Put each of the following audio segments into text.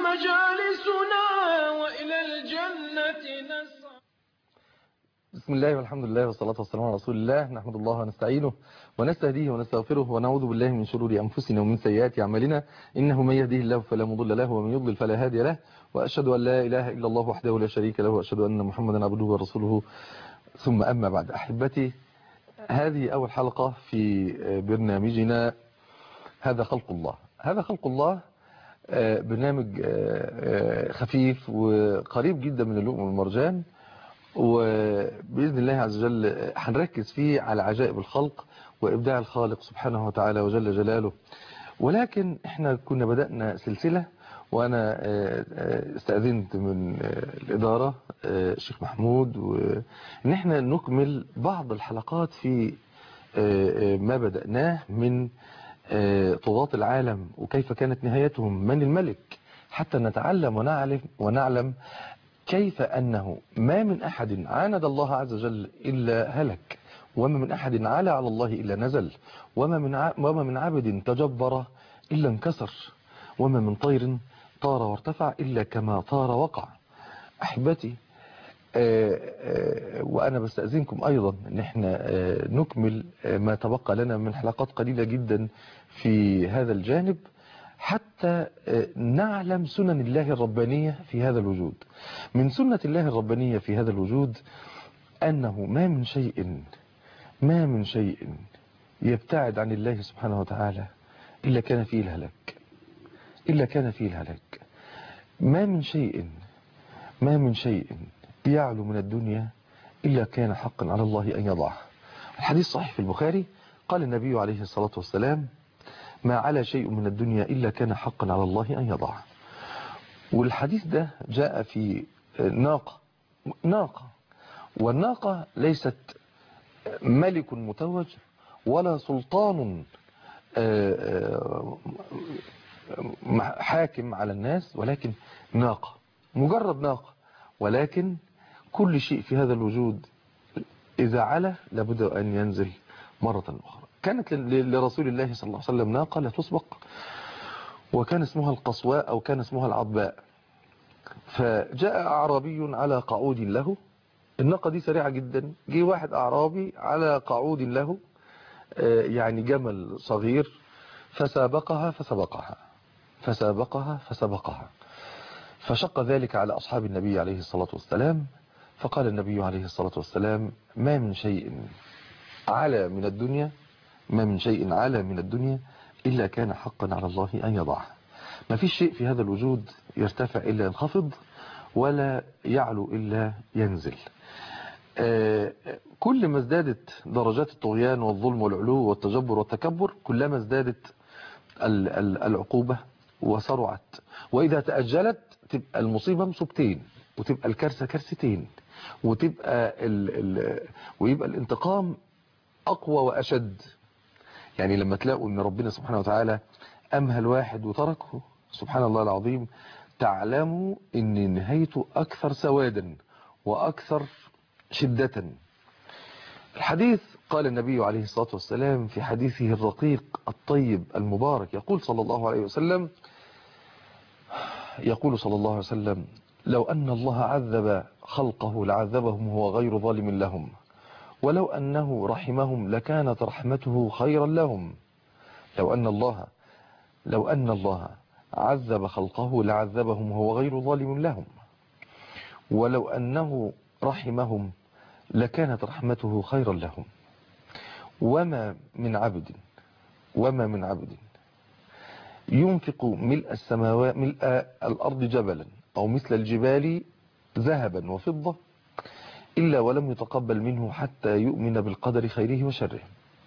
مجالسنا وإلى الجنة نسعى بسم الله والحمد لله والصلاة والسلام على رسول الله نحمد الله ونستعينه ونستهديه ونستغفره ونعوذ بالله من شرور أنفسنا ومن سيئات أعمالنا إنه من يهديه الله فلا مضل له ومن يضلل فلا هادي له وأشهد أن لا إله إلا الله وحده لا شريك له وأشهد أن محمدا عبده ورسوله ثم أما بعد أحبتي هذه أول حلقة في برنامجنا هذا خلق الله هذا خلق الله برنامج خفيف وقريب جدا من اللؤم والمرجان وبإذن الله عز وجل هنركز فيه على عجائب الخلق وإبداع الخالق سبحانه وتعالى وجل جلاله ولكن احنا كنا بدأنا سلسلة وأنا استأذنت من الإدارة الشيخ محمود وإن احنا نكمل بعض الحلقات في ما بدأناه من طغاة العالم وكيف كانت نهايتهم من الملك حتى نتعلم ونعلم, ونعلم كيف أنه ما من أحد عاند الله عز وجل إلا هلك وما من أحد عالى على الله إلا نزل وما من, وما من عبد تجبر إلا انكسر وما من طير طار وارتفع إلا كما طار وقع أحبتي وأنا بستأذنكم أيضا أن احنا نكمل ما تبقى لنا من حلقات قليلة جدا في هذا الجانب حتى نعلم سنن الله الربانية في هذا الوجود من سنة الله الربانية في هذا الوجود أنه ما من شيء ما من شيء يبتعد عن الله سبحانه وتعالى إلا كان فيه الهلاك إلا كان فيه الهلاك ما من شيء ما من شيء يعلو من الدنيا إلا كان حقا على الله أن يضعه الحديث صحيح في البخاري قال النبي عليه الصلاة والسلام ما على شيء من الدنيا إلا كان حقا على الله أن يضعه والحديث ده جاء في ناقة ناقة والناقة ليست ملك متوج ولا سلطان حاكم على الناس ولكن ناقة مجرد ناقة ولكن كل شيء في هذا الوجود إذا علا لابد أن ينزل مرة أخرى كانت لرسول الله صلى الله عليه وسلم ناقة لا تسبق وكان اسمها القصواء أو كان اسمها العضباء فجاء أعرابي على قعود له الناقة دي سريعة جدا جه واحد أعرابي على قعود له يعني جمل صغير فسابقها فسبقها فسابقها فسبقها فشق ذلك على أصحاب النبي عليه الصلاة والسلام فقال النبي عليه الصلاة والسلام ما من شيء على من الدنيا ما من شيء على من الدنيا إلا كان حقا على الله أن يضعه ما فيش شيء في هذا الوجود يرتفع إلا ينخفض ولا يعلو إلا ينزل كل ما ازدادت درجات الطغيان والظلم والعلو والتجبر والتكبر كلما ازدادت العقوبة وسرعت وإذا تأجلت تبقى المصيبة مصيبتين وتبقى الكارثة كارثتين وتبقى ال ال ويبقى الانتقام أقوى وأشد يعني لما تلاقوا ان ربنا سبحانه وتعالى أمهل واحد وتركه سبحان الله العظيم تعلموا ان نهايته أكثر سوادا وأكثر شدة الحديث قال النبي عليه الصلاة والسلام في حديثه الرقيق الطيب المبارك يقول صلى الله عليه وسلم يقول صلى الله عليه وسلم لو أن الله عذب خلقه لعذبهم هو غير ظالم لهم ولو أنه رحمهم لكانت رحمته خيرا لهم لو أن الله لو أن الله عذب خلقه لعذبهم هو غير ظالم لهم ولو أنه رحمهم لكانت رحمته خيرا لهم وما من عبد وما من عبد ينفق ملء السماوات ملء الأرض جبلا أو مثل الجبال ذهبا وفضة إلا ولم يتقبل منه حتى يؤمن بالقدر خيره وشره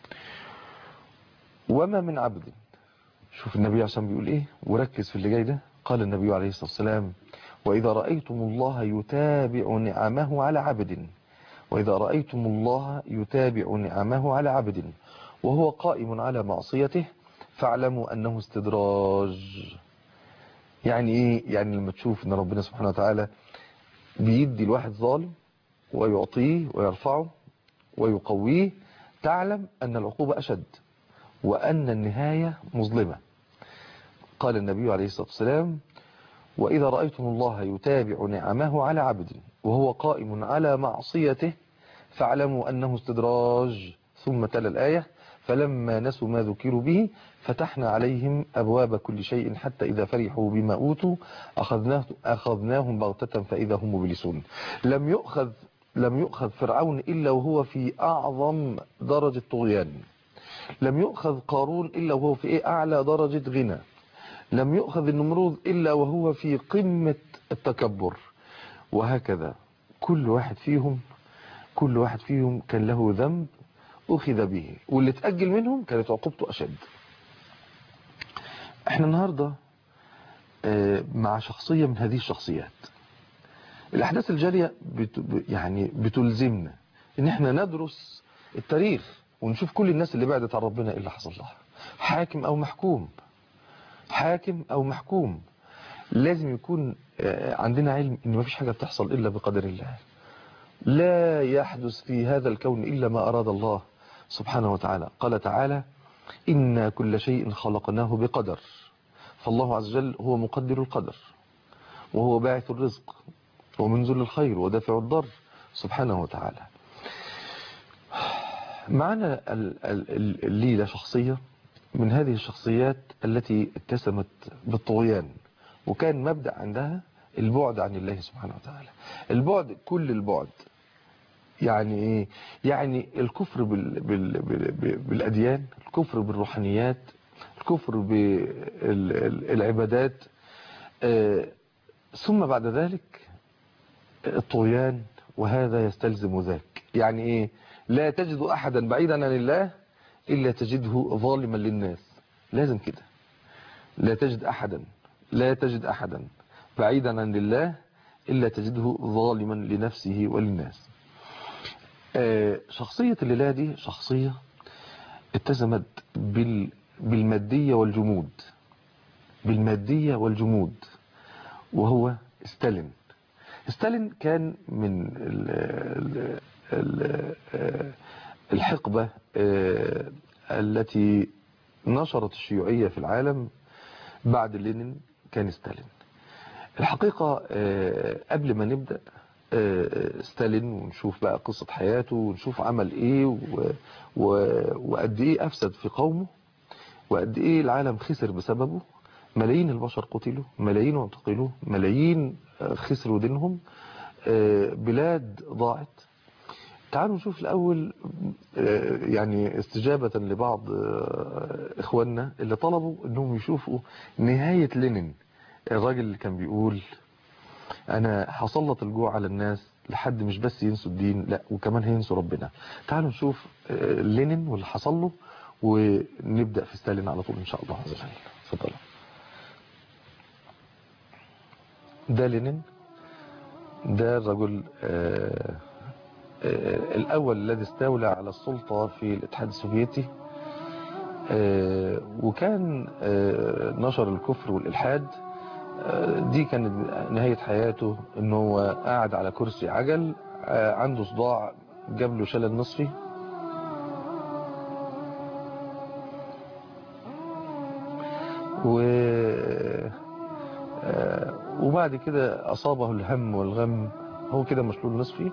وما من عبد شوف النبي عشان بيقول ايه وركز في اللي جاي ده قال النبي عليه الصلاة والسلام وإذا رأيتم الله يتابع نعمه على عبد وإذا رأيتم الله يتابع نعمه على عبد وهو قائم على معصيته فاعلموا أنه استدراج يعني ايه يعني لما تشوف ان ربنا سبحانه وتعالى بيدي الواحد ظالم ويعطيه ويرفعه ويقويه تعلم أن العقوبة أشد وأن النهاية مظلمة قال النبي عليه الصلاة والسلام وإذا رأيتم الله يتابع نعمه على عبد وهو قائم على معصيته فاعلموا أنه استدراج ثم تلا الآية فلما نسوا ما ذكروا به فتحنا عليهم أبواب كل شيء حتى إذا فرحوا بما أوتوا أخذناه أخذناهم بغتة فإذا هم مبلسون لم يؤخذ لم يؤخذ فرعون إلا وهو في أعظم درجة طغيان لم يؤخذ قارون إلا وهو في إيه أعلى درجة غنى لم يؤخذ النمرود إلا وهو في قمة التكبر وهكذا كل واحد فيهم كل واحد فيهم كان له ذنب أخذ به واللي تأجل منهم كانت عقوبته أشد احنا النهاردة آه، مع شخصية من هذه الشخصيات الأحداث الجارية بت يعني بتلزمنا ان احنا ندرس التاريخ ونشوف كل الناس اللي بعدت عن ربنا ايه اللي حصل لها حاكم او محكوم حاكم او محكوم لازم يكون آه، عندنا علم ان مفيش حاجة بتحصل الا بقدر الله لا يحدث في هذا الكون إلا ما أراد الله سبحانه وتعالى قال تعالى إنا كل شيء خلقناه بقدر فالله عز وجل هو مقدر القدر وهو باعث الرزق ومنزل الخير ودافع الضر سبحانه وتعالى معنا ال- ال- الليلة شخصية من هذه الشخصيات التي اتسمت بالطغيان وكان مبدأ عندها البعد عن الله سبحانه وتعالى البعد كل البعد يعني ايه يعني الكفر بال بال بال بال بالاديان الكفر بالروحانيات الكفر بالعبادات آه، ثم بعد ذلك الطغيان وهذا يستلزم ذاك يعني ايه لا تجد احدا بعيدا عن الله الا تجده ظالما للناس لازم كده لا تجد احدا لا تجد احدا بعيدا عن الله الا تجده ظالما لنفسه وللناس آه، شخصية الليلة دي شخصية اتزمت بال بالمادية والجمود بالمادية والجمود وهو ستالين ستالين كان من ال ال ال الحقبة آه، التي نشرت الشيوعية في العالم بعد لينين كان ستالين الحقيقة آه، قبل ما نبدأ آه، ستالين ونشوف بقى قصة حياته ونشوف عمل ايه و- و- وقد ايه افسد في قومه وقد ايه العالم خسر بسببه ملايين البشر قتلوا ملايين اعتقلوا ملايين آه، خسروا دينهم آه، بلاد ضاعت تعالوا نشوف الأول آه، يعني استجابة لبعض آه، إخواننا اللي طلبوا أنهم يشوفوا نهاية لينين الراجل اللي كان بيقول أنا هسلط الجوع على الناس لحد مش بس ينسوا الدين لا وكمان هينسوا ربنا تعالوا نشوف آه، لينين واللي حصل له ونبدأ في ستالين على طول إن شاء الله عز وجل اتفضلوا ده لينين ده الرجل آه، آه، الأول الذي استولى على السلطة في الاتحاد السوفيتي آه، وكان آه، نشر الكفر والإلحاد آه، دي كانت نهاية حياته ان هو قاعد على كرسي عجل آه، عنده صداع جاب له شلل نصفي و آه، وبعد كده أصابه الهم والغم هو كده مشلول نصفي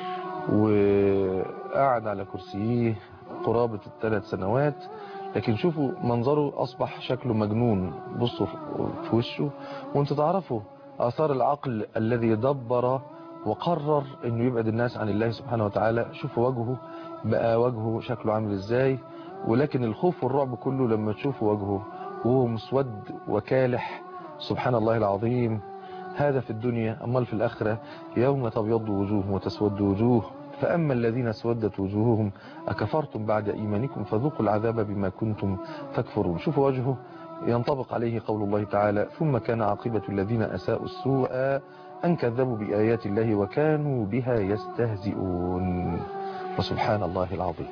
وقعد على كرسيه قرابة الثلاث سنوات لكن شوفوا منظره أصبح شكله مجنون بصوا في وشه وانتوا تعرفوا آثار العقل الذي دبر وقرر انه يبعد الناس عن الله سبحانه وتعالى شوفوا وجهه بقى وجهه شكله عامل ازاي ولكن الخوف والرعب كله لما تشوفوا وجهه وهو مسود وكالح سبحان الله العظيم هذا في الدنيا أمال في الآخرة يوم تبيض وجوه وتسود وجوه فأما الذين اسودت وجوههم أكفرتم بعد إيمانكم فذوقوا العذاب بما كنتم تكفرون شوفوا وجهه ينطبق عليه قول الله تعالى ثم كان عاقبة الذين أساءوا السوء أن كذبوا بآيات الله وكانوا بها يستهزئون وسبحان الله العظيم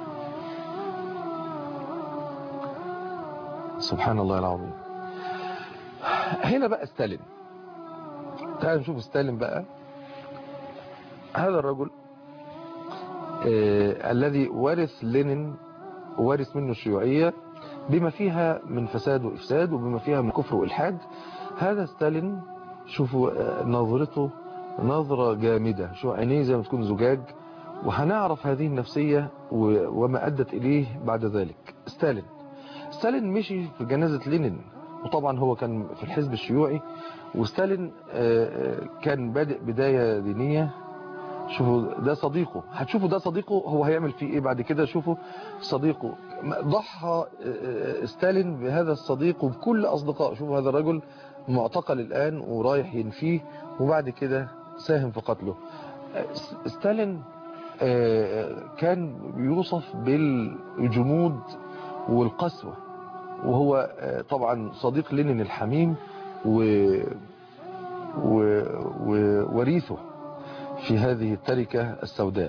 سبحان الله العظيم هنا بقى ستالين تعال نشوف ستالين بقى هذا الرجل آه الذي ورث لينين وورث منه الشيوعية بما فيها من فساد وإفساد وبما فيها من كفر وإلحاد هذا ستالين شوفوا آه، نظرته نظرة جامدة شو عينيه زي ما تكون زجاج وهنعرف هذه النفسية و- وما أدت إليه بعد ذلك ستالين ستالين مشي في جنازة لينين وطبعا هو كان في الحزب الشيوعي وستالين آه، آه، كان بادئ بداية دينية شوفوا ده صديقه هتشوفوا ده صديقه هو هيعمل فيه ايه بعد كده شوفوا صديقه ضحى آه، آه، ستالين بهذا الصديق وبكل اصدقائه شوفوا هذا الرجل معتقل الان ورايح ينفيه وبعد كده ساهم في قتله آه، س- ستالين آه، كان بيوصف بالجمود والقسوة وهو آه، طبعا صديق لينين الحميم و و- ووريثه في هذه التركة السوداء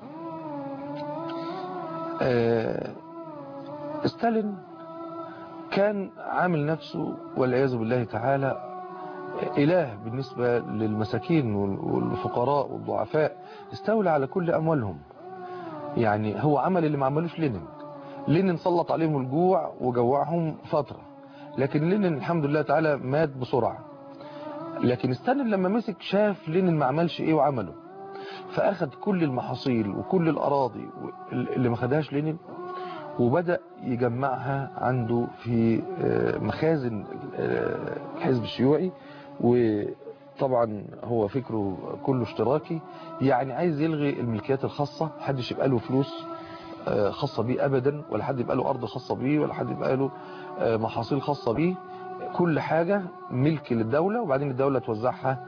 آه، ستالين كان عامل نفسه والعياذ بالله تعالى إله بالنسبة للمساكين وال- والفقراء والضعفاء استولى على كل أموالهم يعني هو عمل اللي ما عملوش لينين لينين سلط عليهم الجوع وجوعهم فترة لكن لينين الحمد لله تعالى مات بسرعة لكن ستالين لما مسك شاف لينين ما عملش ايه وعمله فاخد كل المحاصيل وكل الاراضي اللي ما خدهاش لينين وبدأ يجمعها عنده في آه، مخازن آه، الحزب الشيوعي وطبعا هو فكره كله اشتراكي يعني عايز يلغي الملكيات الخاصة محدش يبقى له فلوس آه، خاصة بيه ابدا ولا حد يبقى له ارض خاصة بيه ولا حد يبقى له آه، محاصيل خاصة بيه كل حاجة ملك للدولة وبعدين الدولة توزعها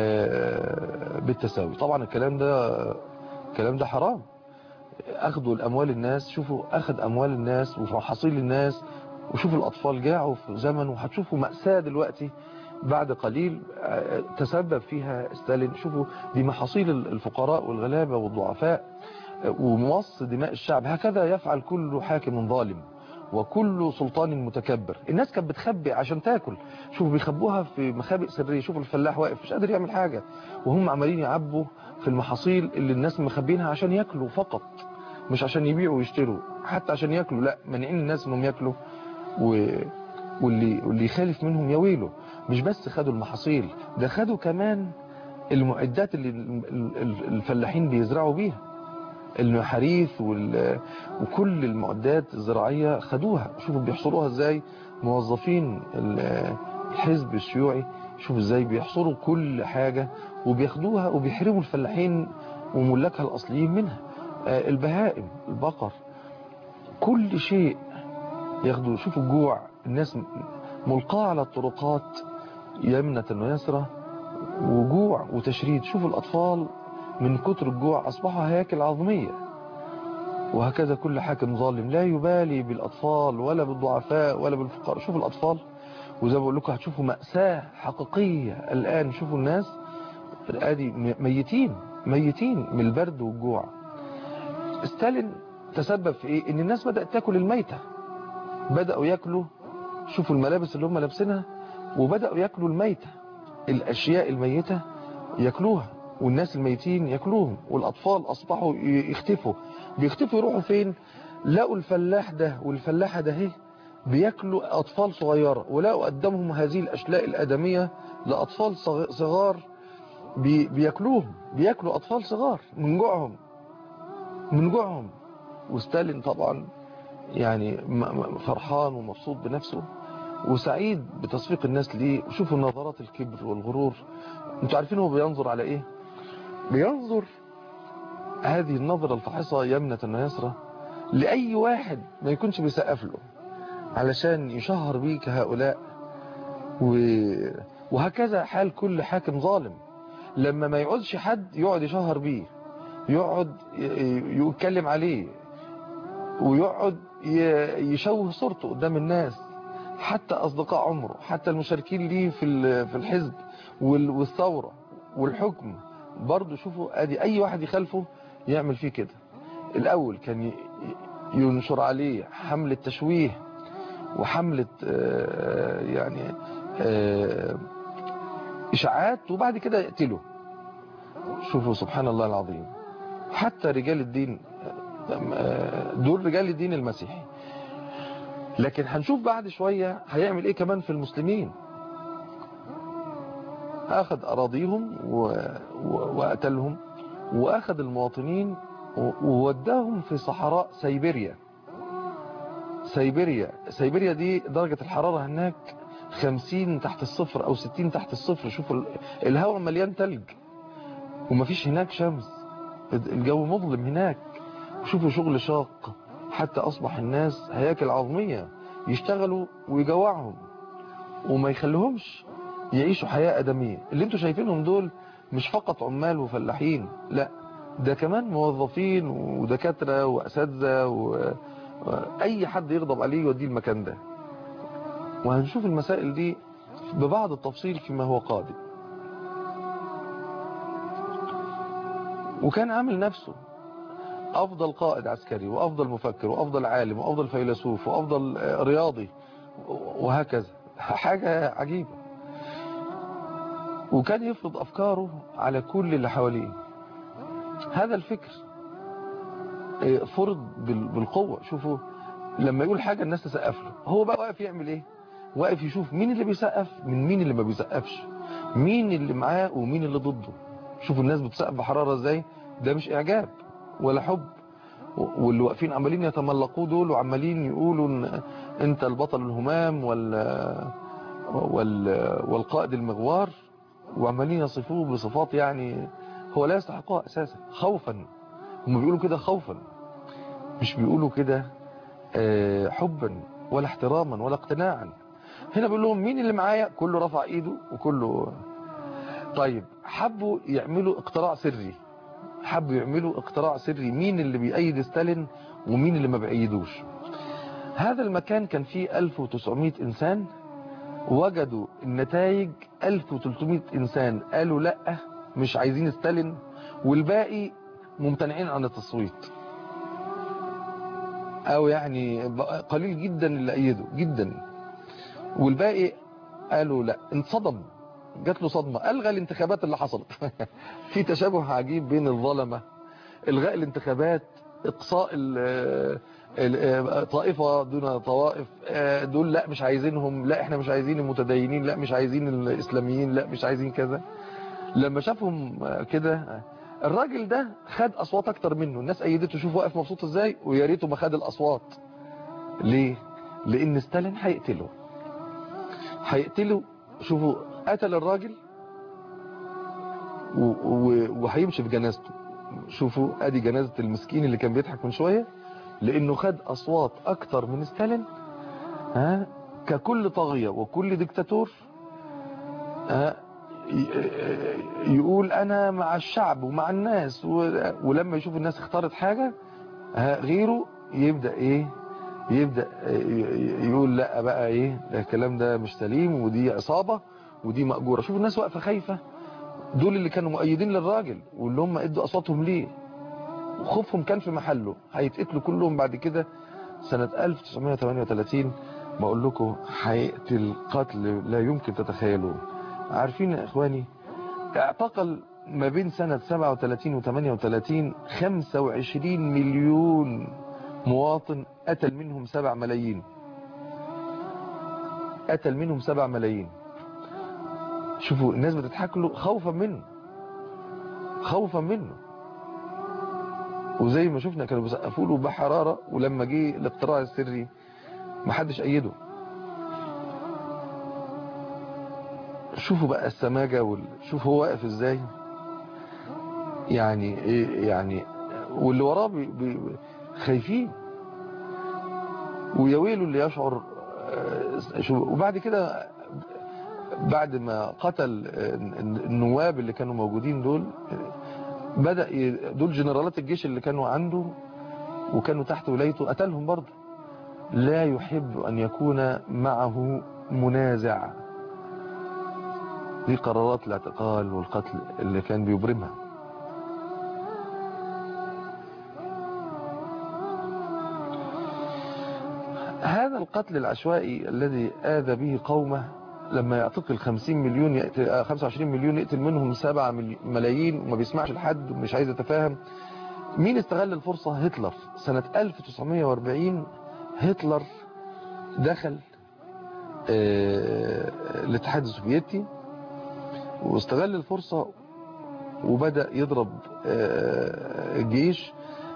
آه، بالتساوي طبعا الكلام ده الكلام ده حرام اخدوا الاموال الناس شوفوا اخد اموال الناس ومحاصيل الناس وشوفوا الاطفال جاعوا في زمن وهتشوفوا مأساة دلوقتي بعد قليل آه، تسبب فيها ستالين شوفوا دي محاصيل الفقراء والغلابة والضعفاء آه، ومص دماء الشعب هكذا يفعل كل حاكم ظالم وكل سلطان متكبر الناس كانت بتخبي عشان تاكل شوفوا بيخبوها في مخابئ سرية شوفوا الفلاح واقف مش قادر يعمل حاجة وهم عمالين يعبوا في المحاصيل اللي الناس مخبينها عشان ياكلوا فقط مش عشان يبيعوا ويشتروا حتى عشان ياكلوا لا مانعين الناس انهم ياكلوا و... واللي واللي يخالف منهم يا ويله مش بس خدوا المحاصيل ده خدوا كمان المعدات اللي ال- ال- الفلاحين بيزرعوا بيها المحاريث وال... وكل المعدات الزراعية خدوها شوفوا بيحصروها ازاي موظفين ال- الحزب الشيوعي شوفوا ازاي بيحصروا كل حاجة وبياخدوها وبيحرموا الفلاحين وملاكها الأصليين منها آه، البهائم البقر كل شيء ياخدوا شوفوا الجوع الناس ملقاة على الطرقات يمنة ويسرى وجوع وتشريد شوفوا الأطفال من كتر الجوع أصبحوا هياكل عظمية وهكذا كل حاكم ظالم لا يبالي بالأطفال ولا بالضعفاء ولا بالفقراء شوفوا الأطفال وزي ما بقول لكم هتشوفوا مأساة حقيقية الآن شوفوا الناس ادي ميتين ميتين من البرد والجوع ستالين تسبب في ايه ان الناس بدأت تاكل الميتة بدأوا ياكلوا شوفوا الملابس اللي هم لابسينها وبدأوا ياكلوا الميتة الاشياء الميتة ياكلوها والناس الميتين ياكلوهم والاطفال اصبحوا ي- يختفوا بيختفوا يروحوا فين لقوا الفلاح ده والفلاحة ده اهي بياكلوا اطفال صغيرة ولقوا قدامهم هذه الاشلاء الادمية لاطفال صغ- صغار بي بياكلوهم بياكلوا اطفال صغار من جوعهم من جوعهم وستالين طبعا يعني م- م- فرحان ومبسوط بنفسه وسعيد بتصفيق الناس ليه وشوفوا نظرات الكبر والغرور انتوا عارفين هو بينظر على ايه بينظر هذه النظرة الفاحصة يمنة ويسرى لأي واحد ما يكونش بيسقف له علشان يشهر بيه كهؤلاء و... وهكذا حال كل حاكم ظالم لما ما يعودش حد يقعد يشهر بيه يقعد ي- ي- يتكلم عليه ويقعد ي- يشوه صورته قدام الناس حتى أصدقاء عمره حتى المشاركين ليه في ال- في الحزب وال- والثورة والحكم برضه شوفوا ادي اي واحد يخالفه يعمل فيه كده الاول كان ي- ينشر عليه حملة تشويه وحملة آه، يعني آه، اشاعات وبعد كده يقتله شوفوا سبحان الله العظيم حتى رجال الدين آه، دول رجال الدين المسيحي لكن هنشوف بعد شوية هيعمل ايه كمان في المسلمين أخذ أراضيهم و... و... وقتلهم وأخذ المواطنين و... ووداهم في صحراء سيبيريا سيبيريا سيبيريا دي درجة الحرارة هناك 50 تحت الصفر أو 60 تحت الصفر شوفوا ال- الهواء مليان تلج ومفيش هناك شمس الجو مظلم هناك شوفوا شغل شاق حتى أصبح الناس هياكل عظمية يشتغلوا ويجوعهم وما يخليهمش يعيشوا حياة أدمية اللي انتوا شايفينهم دول مش فقط عمال وفلاحين لا ده كمان موظفين ودكاترة وأساتذة وأي حد يغضب عليه يوديه المكان ده وهنشوف المسائل دي ببعض التفصيل فيما هو قادم وكان عامل نفسه أفضل قائد عسكري وأفضل مفكر وأفضل عالم وأفضل فيلسوف وأفضل آه، رياضي وهكذا حاجة عجيبة وكان يفرض أفكاره على كل اللي حواليه هذا الفكر آه، فرض بال- بالقوة شوفوا لما يقول حاجة الناس تسقف له هو بقى واقف يعمل ايه واقف يشوف مين اللي بيسقف من مين اللي ما بيسقفش مين اللي معاه ومين اللي ضده شوفوا الناس بتسقف بحرارة ازاي ده مش اعجاب ولا حب و- واللي واقفين عمالين يتملقوه دول وعمالين يقولوا ان انت البطل الهمام وال وال والقائد المغوار وعمالين يصفوه بصفات يعني هو لا يستحقها اساسا خوفا هم بيقولوا كده خوفا مش بيقولوا كده آه، حبا ولا احتراما ولا اقتناعا هنا بيقول لهم مين اللي معايا كله رفع ايده وكله طيب حبوا يعملوا اقتراع سري حبوا يعملوا اقتراع سري مين اللي بيأيد ستالين ومين اللي ما بيأيدوش هذا المكان كان فيه 1900 إنسان وجدوا النتائج 1300 إنسان قالوا لا مش عايزين ستالين والباقي ممتنعين عن التصويت أو يعني قليل جدا اللي أيدوا جدا والباقي قالوا لا انصدم جات له صدمة ألغى الانتخابات اللي حصلت في تشابه عجيب بين الظلمة إلغاء الانتخابات إقصاء ال- ال- طائفة دون طوائف آه، دول لا مش عايزينهم لا احنا مش عايزين المتدينين لا مش عايزين الإسلاميين لا مش عايزين كذا لما شافهم آه، كده آه، الراجل ده خد أصوات أكتر منه الناس أيدته شوف واقف مبسوط إزاي ويا ريته ما خد الأصوات ليه؟ لأن ستالين هيقتله هيقتله شوفوا قتل الراجل و- و- وهيمشي في جنازته شوفوا ادي جنازة المسكين اللي كان بيضحك من شوية لانه خد اصوات اكتر من ستالين ها ككل طاغية وكل ديكتاتور ها ي- يقول انا مع الشعب ومع الناس و- ولما يشوف الناس اختارت حاجة ها غيره يبدأ ايه يبدأ ي- يقول لا بقى ايه ده الكلام ده مش سليم ودي عصابة ودي مأجورة شوف الناس واقفة خايفة دول اللي كانوا مؤيدين للراجل واللي هم ادوا اصواتهم ليه وخوفهم كان في محله هيتقتلوا كلهم بعد كده سنة 1938 بقول لكم هيقتل قتل لا يمكن تتخيلوه عارفين يا اخواني اعتقل ما بين سنة 37 و 38 25 مليون مواطن قتل منهم 7 ملايين قتل منهم 7 ملايين شوفوا الناس بتضحك له خوفا منه خوفا منه وزي ما شفنا كانوا بيسقفوا له بحرارة ولما جه الاقتراع السري ما حدش أيده شوفوا بقى السماجة وال... شوف هو واقف ازاي يعني ايه يعني واللي وراه بي... بي... خايفين ويا ويله اللي يشعر آه، شو- وبعد كده بعد ما قتل النواب اللي كانوا موجودين دول بدأ ي- دول جنرالات الجيش اللي كانوا عنده وكانوا تحت ولايته قتلهم برضه لا يحب أن يكون معه منازع دي قرارات الاعتقال والقتل اللي كان بيبرمها هذا القتل العشوائي الذي آذى به قومه لما يعتقل 50 مليون يقتل آه، 25 مليون يقتل منهم 7 ملي- ملايين وما بيسمعش لحد ومش عايز يتفاهم مين استغل الفرصة هتلر سنة 1940 هتلر دخل آه، الاتحاد السوفيتي واستغل الفرصة وبدأ يضرب آه، الجيش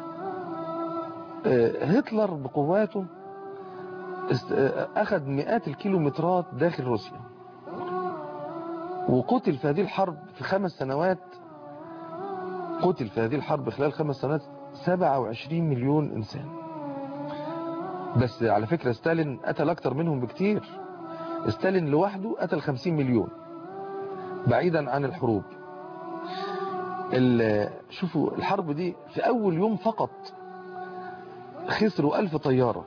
آه، هتلر بقواته است- آه، أخذ مئات الكيلومترات داخل روسيا وقتل في هذه الحرب في خمس سنوات قتل في هذه الحرب خلال خمس سنوات 27 مليون إنسان بس على فكرة ستالين قتل أكتر منهم بكتير ستالين لوحده قتل 50 مليون بعيدا عن الحروب ال- شوفوا الحرب دي في أول يوم فقط خسروا ألف طيارة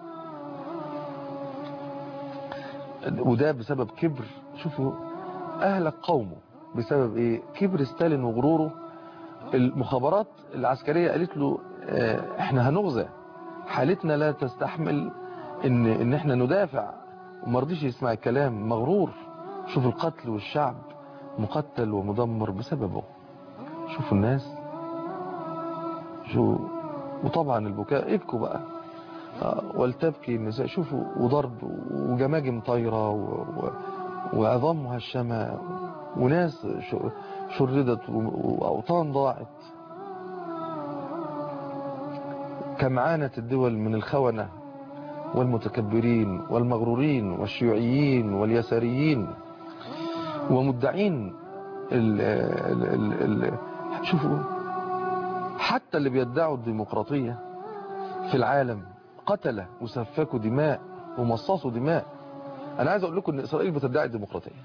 وده بسبب كبر شوفوا أهلك قومه بسبب إيه كبر ستالين وغروره المخابرات العسكرية قالت له آه، احنا هنغزى حالتنا لا تستحمل ان, إن احنا ندافع وما رضيش يسمع الكلام مغرور شوف القتل والشعب مقتل ومدمر بسببه شوفوا الناس شو وطبعا البكاء ابكوا بقى آه، ولتبكي النساء شوفوا وضرب وجماجم طايرة و... و... وعظام مهشمة وناس ش... شردت و... وأوطان ضاعت كم عانت الدول من الخونة والمتكبرين والمغرورين والشيوعيين واليساريين ومدعين ال... ال... ال... ال... شوفوا حتى اللي بيدعوا الديمقراطية في العالم قتل وسفكوا دماء ومصاصوا دماء انا عايز اقول لكم ان اسرائيل بتدعي الديمقراطية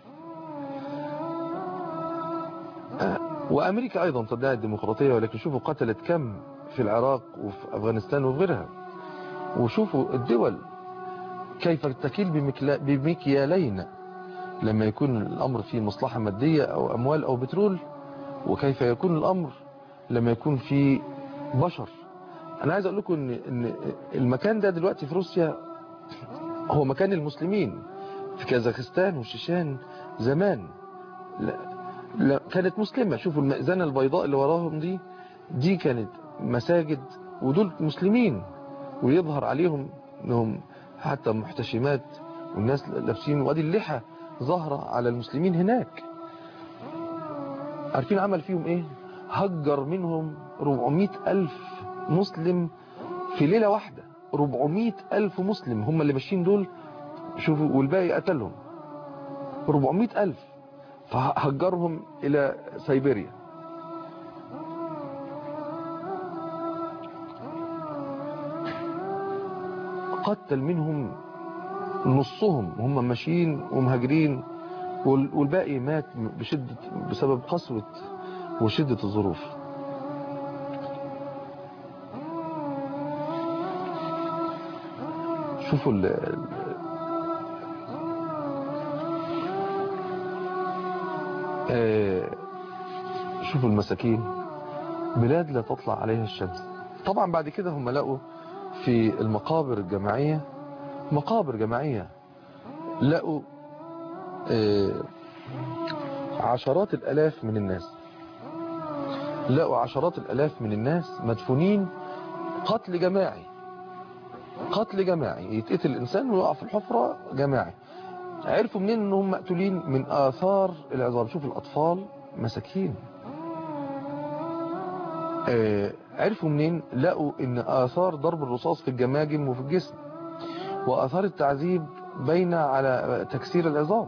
آه، وامريكا ايضا تدعي الديمقراطية ولكن شوفوا قتلت كم في العراق وفي افغانستان وفي غيرها وشوفوا الدول كيف تكيل بمكلا- بمكيالين لما يكون الامر فيه مصلحة مادية او اموال او بترول وكيف يكون الامر لما يكون فيه بشر انا عايز اقول لكم ان ان المكان ده دلوقتي في روسيا هو مكان المسلمين في كازاخستان وشيشان زمان لا لا كانت مسلمة شوفوا المأذنة البيضاء اللي وراهم دي دي كانت مساجد ودول مسلمين ويظهر عليهم انهم حتى محتشمات والناس لابسين وادي اللحى ظاهرة على المسلمين هناك عارفين عمل فيهم ايه هجر منهم 400 ألف مسلم في ليلة واحدة 400 ألف مسلم هم اللي ماشيين دول شوفوا والباقي قتلهم 400 ألف فهجرهم إلى سيبيريا قتل منهم نصهم هم ماشيين ومهاجرين وال- والباقي مات بشدة بسبب قسوة وشدة الظروف شوفوا ال ال- آه، شوفوا المساكين بلاد لا تطلع عليها الشمس طبعا بعد كده هم لقوا في المقابر الجماعية مقابر جماعية لقوا آه، عشرات الألاف من الناس لقوا عشرات الألاف من الناس مدفونين قتل جماعي قتل جماعي يتقتل الإنسان ويقع في الحفرة جماعي عرفوا منين انهم مقتولين من آثار العظام شوف الأطفال مساكين آه، عرفوا منين لقوا ان آثار ضرب الرصاص في الجماجم وفي الجسم وآثار التعذيب باينة على تكسير العظام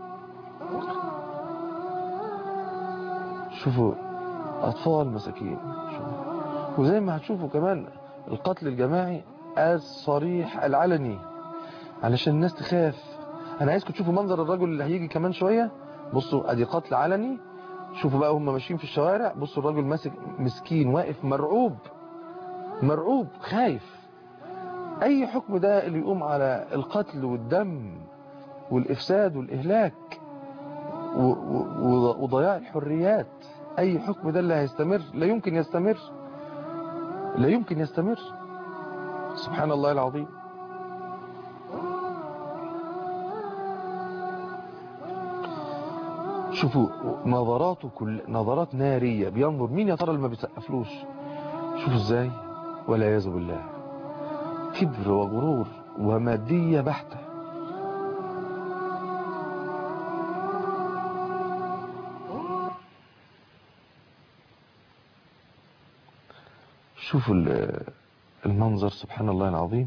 شوفوا أطفال مساكين شوفوا. وزي ما هتشوفوا كمان القتل الجماعي الصريح العلني علشان الناس تخاف انا عايزكم تشوفوا منظر الرجل اللي هيجي كمان شوية بصوا ادي قتل علني شوفوا بقى هم ماشيين في الشوارع بصوا الراجل ماسك مسكين واقف مرعوب مرعوب خايف اي حكم ده اللي يقوم على القتل والدم والافساد والاهلاك و- و- و- وضياع الحريات اي حكم ده اللي هيستمر لا يمكن يستمر لا يمكن يستمر سبحان الله العظيم شوفوا نظراته كل نظرات نارية بينظر مين يا ترى اللي ما بيسقفلوش شوفوا ازاي والعياذ بالله كبر وغرور ومادية بحتة شوفوا ال- المنظر سبحان الله العظيم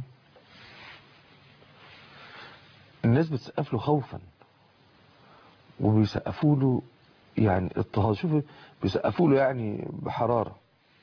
الناس بتسقف له خوفا وبيسقفوا له يعني اضطهاد شوفوا بيسقفوا له يعني بحرارة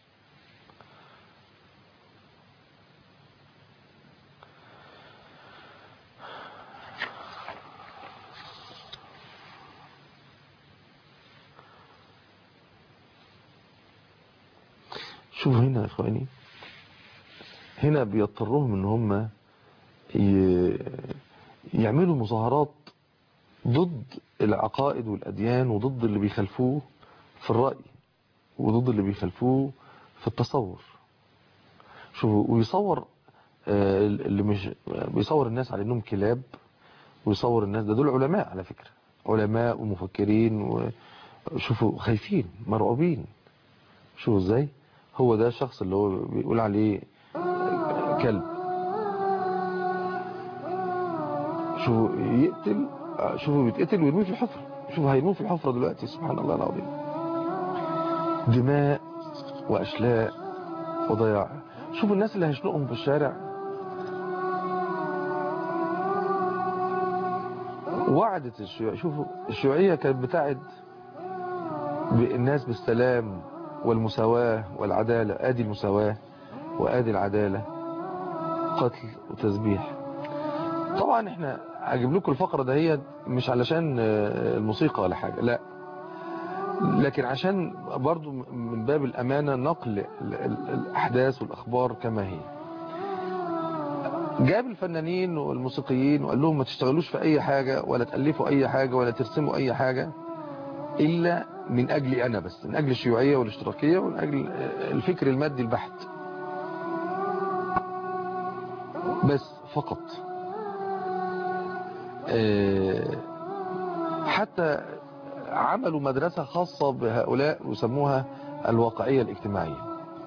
شوفوا هنا يا اخواني هنا بيضطرهم ان هم ي- يعملوا مظاهرات ضد العقائد والأديان وضد اللي بيخالفوه في الرأي وضد اللي بيخالفوه في التصور شوفوا ويصور آه، اللي مش بيصور الناس على انهم كلاب ويصور الناس ده دول علماء على فكرة علماء ومفكرين وشوفوا خايفين مرعوبين شوفوا ازاي هو ده الشخص اللي هو بيقول عليه كلب شوفوا يقتل شوفوا بيتقتل ويرميه في الحفرة شوفوا هيرموه في الحفرة دلوقتي سبحان الله العظيم دماء وأشلاء وضياع شوفوا الناس اللي هيشنقهم في الشارع وعدت الشيوعية شوفوا الشيوعية كانت بتعد بالناس بالسلام والمساواة والعدالة آدي المساواة وآدي العدالة قتل وتذبيح طبعا احنا هجيب لكم الفقرة دهيت مش علشان آه، الموسيقى ولا حاجة لا لكن عشان برضو من باب الأمانة نقل ال- ال- الأحداث والأخبار كما هي جاب الفنانين والموسيقيين وقال لهم ما تشتغلوش في أي حاجة ولا تألفوا أي حاجة ولا ترسموا أي حاجة إلا من أجلي أنا بس من أجل الشيوعية والاشتراكية ومن أجل آه، الفكر المادي البحت بس فقط آه، حتى عملوا مدرسة خاصة بهؤلاء وسموها الواقعية الاجتماعية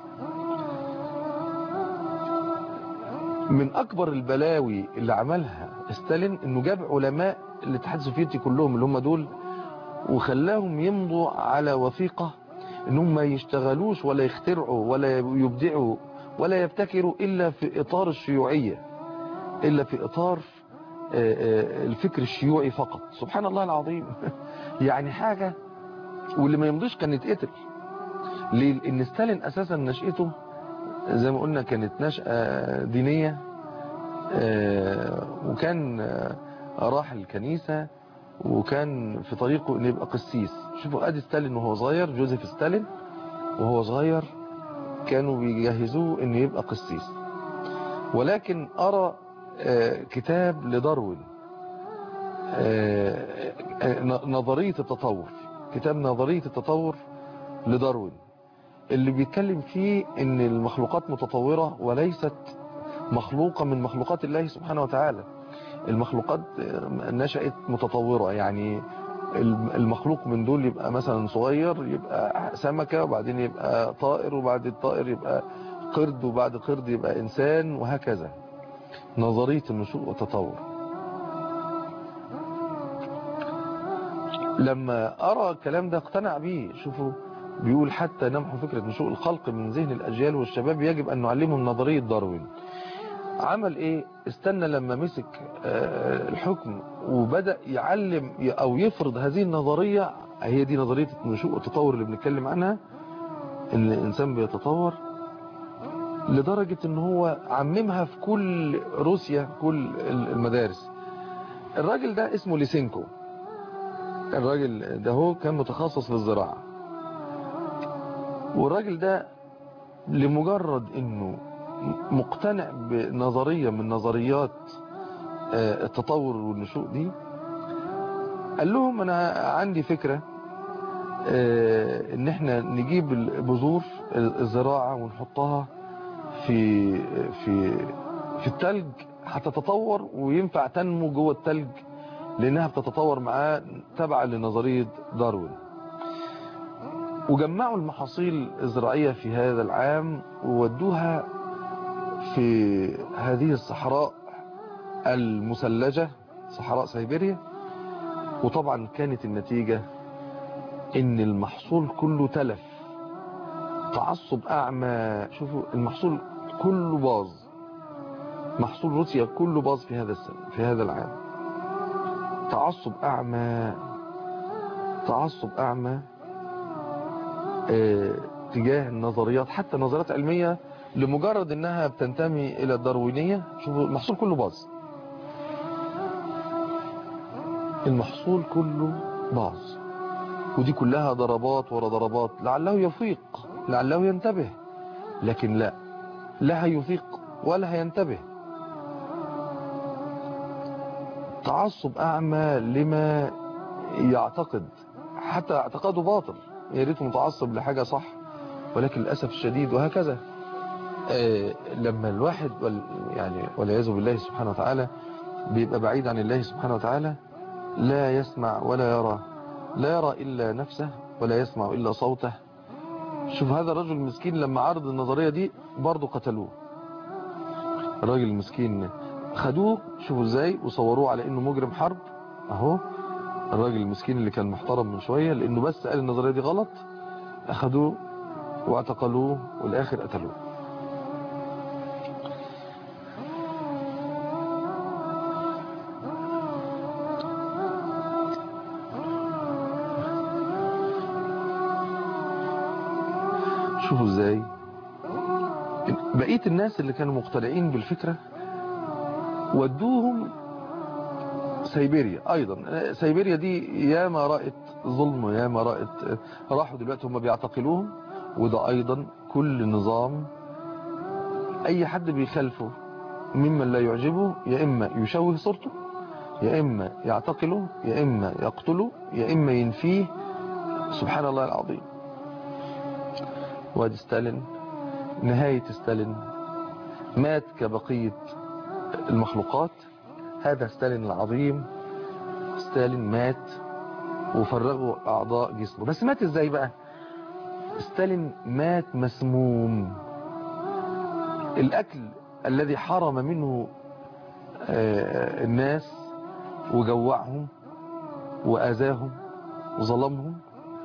من أكبر البلاوي اللي عملها ستالين إنه جاب علماء الاتحاد السوفيتي كلهم اللي هم دول وخلاهم يمضوا على وثيقة إنهم ما يشتغلوش ولا يخترعوا ولا يبدعوا ولا يبتكروا إلا في إطار الشيوعية إلا في إطار آه، آه، الفكر الشيوعي فقط سبحان الله العظيم يعني حاجة واللي ما يمضيش كان يتقتل ليه لان ستالين اساسا نشأته زي ما قلنا كانت نشأة دينية آه، وكان آه، راح الكنيسة وكان في طريقه انه يبقى قسيس شوفوا ادي ستالين وهو صغير جوزيف ستالين وهو صغير كانوا بيجهزوه انه يبقى قسيس ولكن ارى آه، كتاب لداروين آه، آه، نظرية التطور كتاب نظرية التطور لداروين اللي بيتكلم فيه ان المخلوقات متطورة وليست مخلوقة من مخلوقات الله سبحانه وتعالى المخلوقات آه، نشأت متطورة يعني الم- المخلوق من دول يبقى مثلا صغير يبقى سمكة وبعدين يبقى طائر وبعد الطائر يبقى قرد وبعد قرد يبقى إنسان وهكذا نظرية النشوء والتطور لما أرى الكلام ده اقتنع بيه شوفوا بيقول حتى نمحو فكرة نشوء الخلق من ذهن الأجيال والشباب يجب أن نعلمهم نظرية داروين عمل ايه استنى لما مسك آه، الحكم وبدأ يعلم او يفرض هذه النظرية هي دي نظرية النشوء والتطور اللي بنتكلم عنها ان الانسان بيتطور لدرجة ان هو عممها في كل روسيا كل المدارس الراجل ده اسمه ليسينكو الراجل ده هو كان متخصص في الزراعة والراجل ده لمجرد انه مقتنع بنظرية من نظريات آه، التطور والنشوء دي قال لهم انا عندي فكرة آه، ان احنا نجيب البذور الزراعة ونحطها في في في التلج هتتطور وينفع تنمو جوه التلج لانها بتتطور معاه تبعا لنظرية داروين وجمعوا المحاصيل الزراعية في هذا العام وودوها في هذه الصحراء المثلجة صحراء سيبيريا وطبعا كانت النتيجة ان المحصول كله تلف تعصب أعمى شوفوا المحصول كله باظ محصول روسيا كله باظ في هذا السنة في هذا العام تعصب أعمى تعصب أعمى اه تجاه النظريات حتى نظريات علمية لمجرد انها بتنتمي الى الداروينية شوفوا المحصول كله باظ المحصول كله باظ ودي كلها ضربات ورا ضربات لعله يفيق لعله ينتبه لكن لا لا هيفيق ولا هينتبه تعصب أعمى لما يعتقد حتى اعتقاده باطل يا ريته متعصب لحاجة صح ولكن للأسف الشديد وهكذا آه لما الواحد وال يعني والعياذ بالله سبحانه وتعالى بيبقى بعيد عن الله سبحانه وتعالى لا يسمع ولا يرى لا يرى إلا نفسه ولا يسمع إلا صوته شوف هذا الرجل المسكين لما عرض النظرية دي برضه قتلوه الراجل المسكين خدوه شوفوا ازاي وصوروه على انه مجرم حرب اهو الراجل المسكين اللي كان محترم من شوية لانه بس قال النظرية دي غلط اخدوه واعتقلوه والاخر قتلوه شوفوا ازاي بقية الناس اللي كانوا مقتنعين بالفكرة ودوهم سيبيريا ايضا سيبيريا دي ياما رأت ظلم ياما رأت راحوا دلوقتي هم بيعتقلوهم وده ايضا كل نظام اي حد بيخالفه ممن لا يعجبه يا اما يشوه صورته يا اما يعتقله يا اما يقتله يا اما ينفيه سبحان الله العظيم وادي ستالين نهاية ستالين مات كبقية المخلوقات هذا ستالين العظيم ستالين مات وفرغوا أعضاء جسمه بس مات ازاي بقى ستالين مات مسموم الأكل الذي حرم منه الناس وجوعهم وأذاهم وظلمهم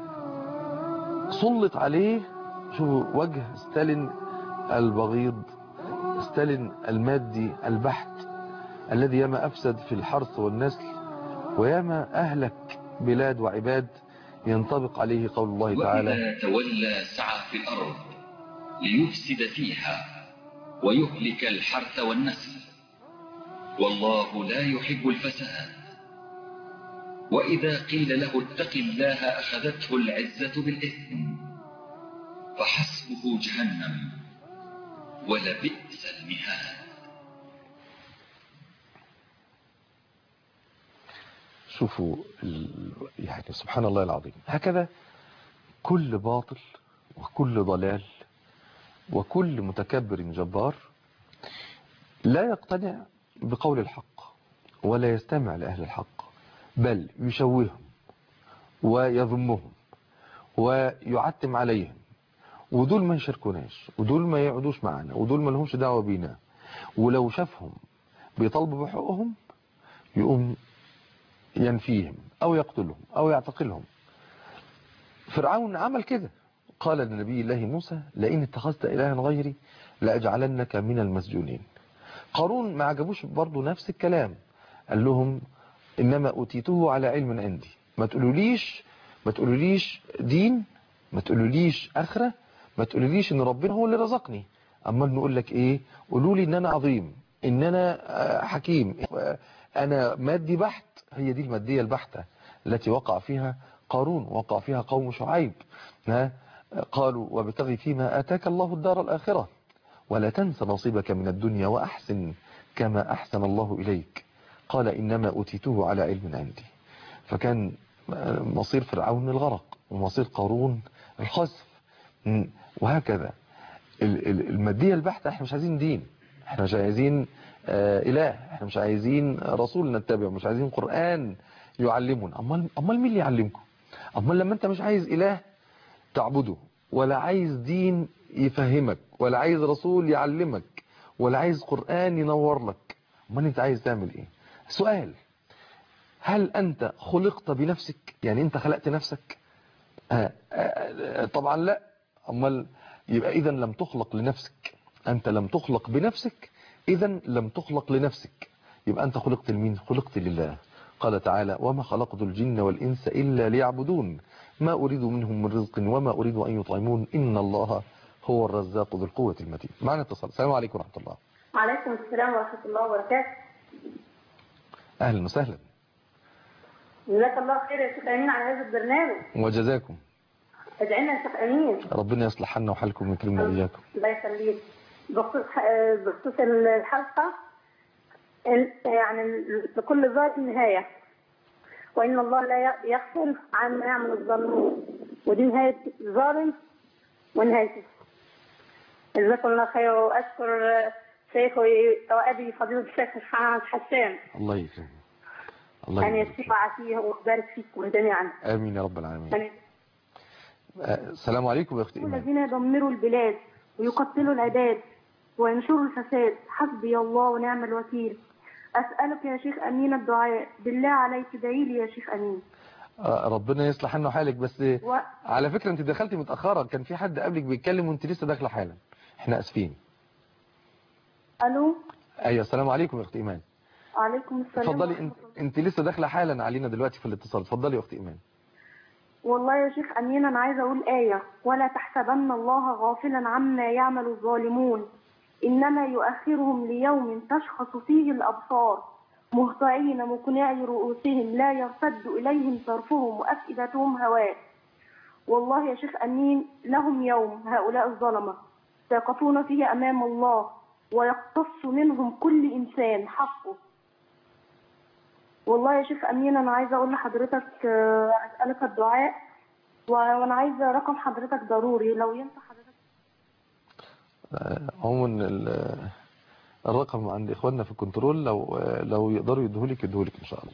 سلط عليه شوفوا وجه ستالين البغيض ستالين المادي البحت الذي ياما أفسد في الحرث والنسل وياما أهلك بلاد وعباد ينطبق عليه قول الله تعالى وإذا تولى سعى في الأرض ليفسد فيها ويهلك الحرث والنسل والله لا يحب الفساد وإذا قيل له اتق الله أخذته العزة بالإثم فحسبه جهنم ولبئس المهاد شوفوا يعني سبحان الله العظيم هكذا كل باطل وكل ضلال وكل متكبر جبار لا يقتنع بقول الحق ولا يستمع لأهل الحق بل يشوههم ويذمهم ويعتم عليهم ودول ما يشاركوناش ودول ما يقعدوش معنا ودول ما لهمش دعوة بينا ولو شافهم بيطالبوا بحقوقهم يقوم ينفيهم او يقتلهم او يعتقلهم فرعون عمل كده قال لنبي الله موسى لئن اتخذت إلها غيري لأجعلنك من المسجونين قارون ما عجبوش برضو نفس الكلام قال لهم إنما أوتيته على علم عندي ما تقولوليش ما تقولوليش دين ما تقولوليش آخرة ما تقولوليش إن ربنا هو اللي رزقني أما نقول لك إيه قولوا لي إن أنا عظيم إن أنا حكيم أنا مادي بحت هي دي المادية البحتة التي وقع فيها قارون وقع فيها قوم شعيب قالوا وابتغي فيما آتاك الله الدار الآخرة ولا تنس نصيبك من الدنيا وأحسن كما أحسن الله إليك قال إنما أوتيته على علم عندي فكان مصير فرعون الغرق ومصير قارون الخسف وهكذا المادية البحتة احنا مش عايزين دين احنا مش عايزين إله احنا مش عايزين رسول نتبعه مش عايزين قرآن يعلمنا أمال, أمال مين اللي يعلمكم أمال لما أنت مش عايز إله تعبده ولا عايز دين يفهمك ولا عايز رسول يعلمك ولا عايز قرآن ينور لك أمال أنت عايز تعمل إيه سؤال هل أنت خلقت بنفسك يعني أنت خلقت نفسك آه آه طبعا لا أمال يبقى إذا لم تخلق لنفسك أنت لم تخلق بنفسك إذا لم تخلق لنفسك يبقى أنت خلقت لمين خلقت لله قال تعالى وما خلقت الجن والإنس إلا ليعبدون ما أريد منهم من رزق وما أريد أن يطعمون إن الله هو الرزاق ذو القوة المتين معنا اتصال السلام عليكم ورحمة الله وعليكم السلام ورحمة الله وبركاته أهلا وسهلا جزاك الله خير يا شيخ أمين على هذا البرنامج وجزاكم ادعي لنا يا شيخ أمين ربنا يصلح حالنا وحالكم ويكرمنا وإياكم الله يخليك بخصوص آه، بخصوص الحلقة ال- يعني ال- لكل ظالم نهاية وإن الله لا ي- يغفر عما يعمل الظالمون ودي نهاية الظالم ونهايته جزاكم الله خير وأشكر آه، شيخي وأبي فضيلة الشيخ محمد حسان الله يكرمك الله أن يكرمك يشفع فيه ويبارك فيكم جميعا آمين يا رب العالمين آمين. آه، السلام عليكم يا أختي إيمان الذين يدمروا البلاد ويقتلوا العباد وينشروا الفساد حسبي الله ونعم الوكيل أسألك يا شيخ أمين الدعاء بالله عليك ادعي لي يا شيخ أمين آه، ربنا يصلح حالنا وحالك بس و... على فكرة انت دخلتي متأخرة كان في حد قبلك بيتكلم وانت لسه داخلة حالا احنا اسفين ألو ايوه السلام عليكم يا اختي ايمان عليكم السلام اتفضلي ورحمة انت الله. انت لسه داخلة حالا علينا دلوقتي في الاتصال اتفضلي يا اختي ايمان والله يا شيخ أمين أنا عايزة أقول آية ولا تحسبن الله غافلا عما يعمل الظالمون إنما يؤخرهم ليوم تشخص فيه الأبصار مهطعين مقنعي رؤوسهم لا يرتد إليهم طرفهم وأفئدتهم هواء والله يا شيخ أمين لهم يوم هؤلاء الظلمة سيقفون فيه أمام الله ويقتص منهم كل إنسان حقه والله يا شيخ أمين أنا عايزة أقول لحضرتك آه، أسألك الدعاء و- وأنا عايزة رقم حضرتك ضروري لو ينفع حضرتك آه، عموما ال- الرقم عند اخواننا في الكنترول لو آه، لو يقدروا يديهولك يديهولك ان شاء الله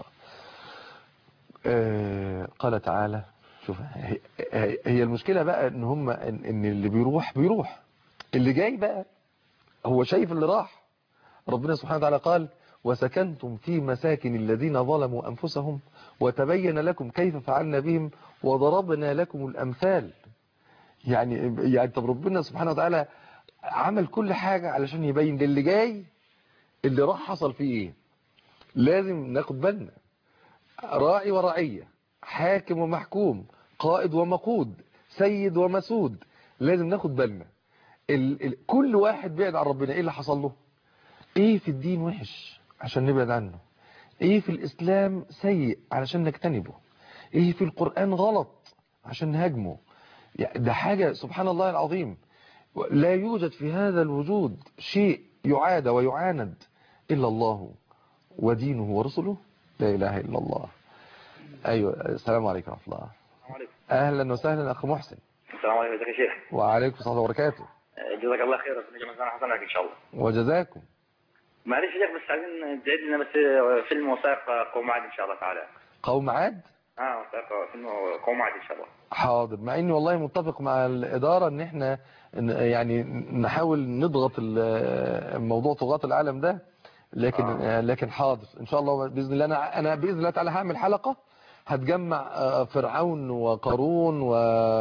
آه، قال تعالى شوف هي- هي هي المشكلة بقى ان هم ان إن اللي بيروح بيروح اللي جاي بقى هو شايف اللي راح ربنا سبحانه وتعالى قال وسكنتم في مساكن الذين ظلموا أنفسهم وتبين لكم كيف فعلنا بهم وضربنا لكم الأمثال يعني يعني طب ربنا سبحانه وتعالى عمل كل حاجة علشان يبين للي جاي اللي راح حصل فيه ايه لازم ناخد بالنا راعي ورعية حاكم ومحكوم قائد ومقود سيد ومسود لازم ناخد بالنا ال ال كل واحد بعد عن ربنا ايه اللي حصل له ايه في الدين وحش عشان نبعد عنه ايه في الاسلام سيء علشان نجتنبه ايه في القرآن غلط عشان نهاجمه يعني ده حاجة سبحان الله العظيم لا يوجد في هذا الوجود شيء يعاد ويعاند إلا الله ودينه ورسله لا إله إلا الله أيوة السلام عليكم ورحمة الله السلام عليكم أهلا وسهلا أخ محسن السلام عليكم ازيك يا شيخ وعليكم السلام وبركاته جزاك الله خير ربنا يجمع سنة حسنك ان شاء الله وجزاكم معلش يا شيخ بس عايزين تعيد لنا بس فيلم وثائق قوم عاد ان شاء الله تعالى قوم عاد اه وثائق فيلم قوم عاد ان شاء الله حاضر مع اني والله متفق مع الإدارة ان احنا ن- يعني نحاول نضغط ال- موضوع طغاة العالم ده لكن آه. لكن حاضر ان شاء الله باذن الله انا انا باذن الله تعالى هعمل حلقة هتجمع آه، فرعون وقارون و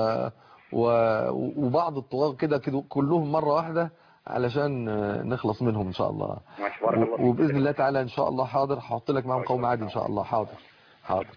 و- وبعض الطغاة كده كده كلهم مرة واحدة علشان آه، نخلص منهم ان شاء الله ماشي بارك الله و- فيك. وباذن الله تعالى ان شاء الله حاضر هحط لك معاهم قوم عادي ان شاء الله حاضر حاضر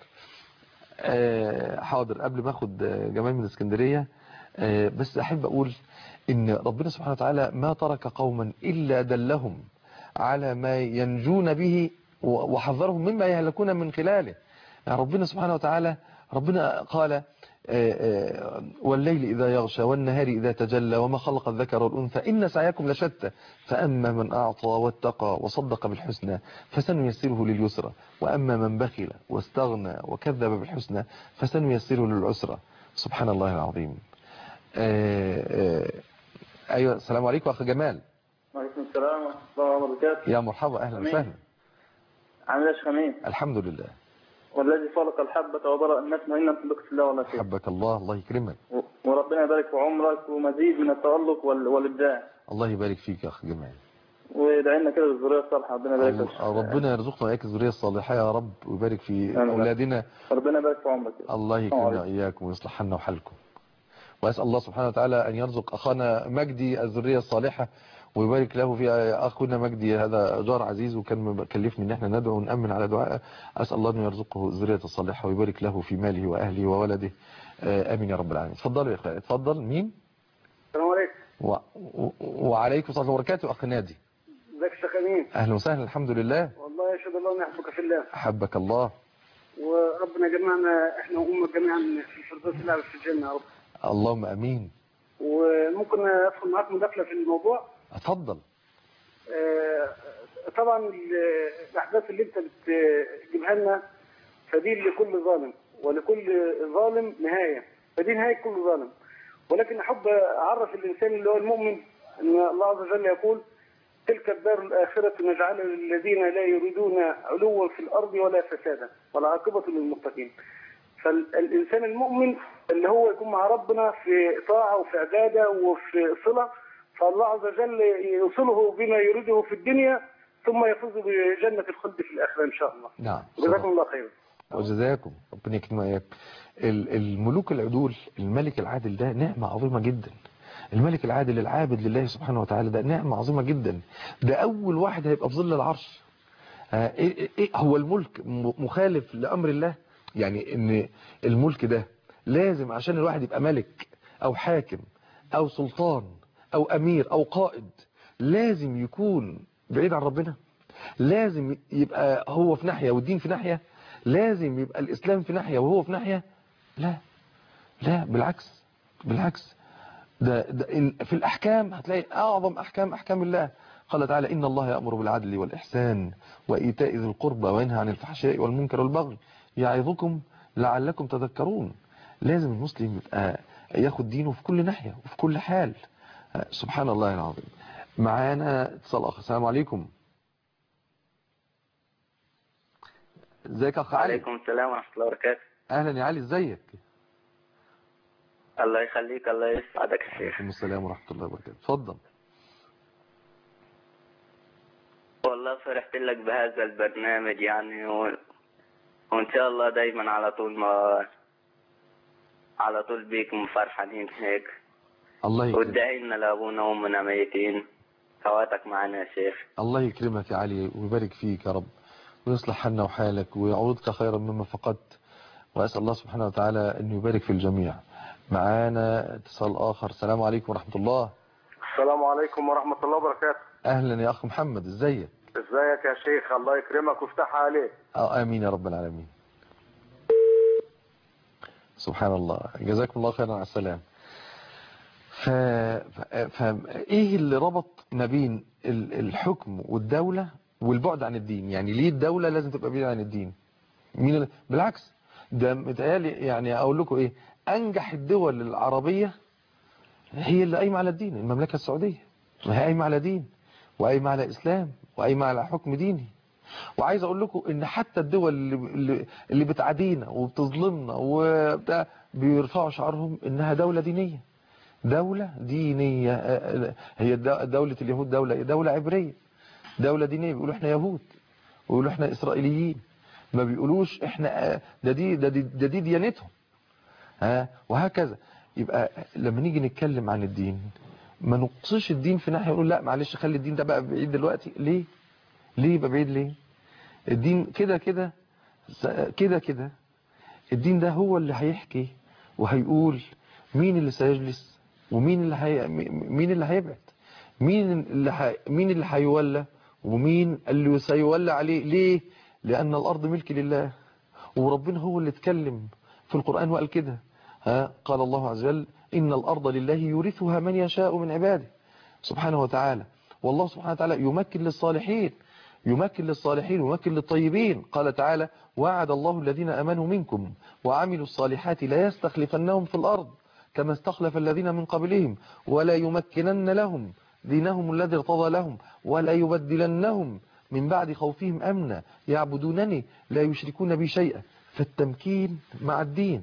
آه، حاضر قبل ما اخد آه، جمال من اسكندريه آه، بس احب اقول ان ربنا سبحانه وتعالى ما ترك قوما الا دلهم على ما ينجون به و- وحذرهم مما يهلكون من خلاله يعني ربنا سبحانه وتعالى ربنا قال آه، آه، والليل إذا يغشى والنهار إذا تجلى وما خلق الذكر والأنثى إن سعيكم لشتى فأما من أعطى واتقى وصدق بالحسنى فسنيسره لليسرى وأما من بخل واستغنى وكذب بالحسنى فسنيسره للعسرى سبحان الله العظيم آه، آه، أيوة السلام عليكم أخ جمال وعليكم السلام ورحمة الله وبركاته يا مرحبا أهلا أمين. وسهلا عامل ايش خميس الحمد لله والذي خلق الحبة وبرأ النسمة إن صدقت الله ولا شيء حبك الله الله يكرمك و- وربنا يبارك في عمرك ومزيد من التألق وال- والإبداع الله يبارك فيك يا أخ جمال ويدعي لنا كده بالذرية الصالحة ربنا يبارك الله- لك ربنا يرزقنا وإياك الذرية الصالحة يا رب ويبارك في آمين. أولادنا ربنا يبارك في عمرك الله السلام يكرمنا عليكم. وإياكم ويصلح لنا وحالكم وأسأل الله سبحانه وتعالى أن يرزق أخانا مجدي الذرية الصالحة ويبارك له في أخونا مجدي هذا جار عزيز وكان مكلفني ان احنا ندعو ونأمن على دعائه أسأل الله أن يرزقه الذرية الصالحة ويبارك له في ماله وأهله وولده آه، آمين يا رب العالمين اتفضلوا يا أخوة اتفضل مين السلام عليكم و... و... وعليكم السلام وبركاته أخ نادي ازيك يا شيخ امين أهلا وسهلا الحمد لله والله يشهد الله ان يحبك في الله أحبك الله وربنا جمعنا احنا وامك جميعا في الفردوس الاعلى في الجنه يا رب اللهم أمين وممكن ادخل معاك مداخله في الموضوع اتفضل آه، طبعا ال- الاحداث اللي انت بتجيبها لنا فدي لكل ظالم ولكل ظالم نهايه فدي نهايه كل ظالم ولكن احب اعرف الانسان اللي هو المؤمن ان الله عز وجل يقول تلك الدار الاخره نجعلها للذين لا يريدون علوا في الارض ولا فسادا والعاقبه للمتقين فالانسان المؤمن اللي هو يكون مع ربنا في طاعه وفي عباده وفي صله فالله عز وجل يوصله بما يريده في الدنيا ثم يفوز بجنه الخلد في الاخره ان شاء الله. نعم جزاكم الله خيرا. وجزاكم ربنا يكرم وإياك ال- الملوك العدول الملك العادل ده نعمة عظيمة جدا الملك العادل العابد لله سبحانه وتعالى ده نعمة عظيمة جدا ده أول واحد هيبقى في ظل العرش آه، إيه إيه إيه هو الملك م- مخالف لأمر الله يعني إن الملك ده لازم عشان الواحد يبقى ملك أو حاكم أو سلطان أو أمير أو قائد لازم يكون بعيد عن ربنا لازم يبقى هو في ناحية والدين في ناحية لازم يبقى الإسلام في ناحية وهو في ناحية لا لا بالعكس بالعكس ده, ده إن- في الأحكام هتلاقي أعظم أحكام أحكام الله قال تعالى إن الله يأمر بالعدل والإحسان وإيتاء ذي القربى وينهى عن الفحشاء والمنكر والبغي يعظكم لعلكم تذكرون لازم المسلم يبقى ياخد دينه في كل ناحية وفي كل حال آه، سبحان الله العظيم معانا اتصال آخر السلام عليكم ازيك يا اخ علي عليكم السلام ورحمة الله وبركاته اهلا يا علي ازيك الله يخليك الله يسعدك يا شيخ عليكم السلام ورحمه الله وبركاته اتفضل والله فرحت لك بهذا البرنامج يعني و... وإن شاء الله دايما على طول ما على طول بيكم فرحانين هيك الله يكرمك وادعي لنا لأبونا وأمنا ميتين فواتك معنا يا شيخ الله يكرمك يا علي ويبارك فيك يا رب ويصلح حالنا وحالك ويعوضك خيرا مما فقدت واسال الله سبحانه وتعالى ان يبارك في الجميع معانا اتصال اخر السلام عليكم ورحمه الله السلام عليكم ورحمه الله وبركاته. اهلا يا اخ محمد ازيك ازيك يا شيخ الله يكرمك ويفتح عليك. اه امين يا رب العالمين سبحان الله جزاكم الله خيرا على السلام ف... ف... ف... ايه اللي ربط ما بين ال- الحكم والدولة والبعد عن الدين يعني ليه الدولة لازم تبقى بعيدة عن الدين مين اللي... بالعكس ده متهيألي يعني اقول لكم ايه انجح الدول العربية هي اللي قايمة على الدين المملكة السعودية ما هي قايمة على دين وقايمة على اسلام وقايمة على حكم ديني وعايز اقول لكم ان حتى الدول اللي اللي, اللي بتعادينا وبتظلمنا وبتاع بيرفعوا شعارهم انها دولة دينية دولة دينية آه، آه، هي الد- دولة اليهود دولة إيه؟ دولة عبرية دولة دينية بيقولوا احنا يهود ويقولوا احنا اسرائيليين ما بيقولوش احنا آه، ده دي ده دي, ده دي ديانتهم ها وهكذا يبقى لما نيجي نتكلم عن الدين ما نقصش الدين في ناحية نقول لا معلش خلي الدين ده بقى بعيد دلوقتي ليه ليه يبقى بعيد ليه الدين كده كده كده كده الدين ده هو اللي هيحكي وهيقول مين اللي سيجلس ومين اللي هي مين اللي هيبعد مين اللي ح... مين اللي هيولى ومين اللي سيولى عليه ليه لأن الأرض ملك لله وربنا هو اللي اتكلم في القرآن وقال كده ها قال الله عز وجل إن الأرض لله يورثها من يشاء من عباده سبحانه وتعالى والله سبحانه وتعالى يمكن للصالحين يمكن للصالحين ويمكن للطيبين قال تعالى وعد الله الذين أمنوا منكم وعملوا الصالحات لا يستخلفنهم في الأرض كما استخلف الذين من قبلهم ولا يمكنن لهم دينهم الذي ارتضى لهم ولا يبدلنهم من بعد خوفهم أمنا يعبدونني لا يشركون بي شيئا فالتمكين مع الدين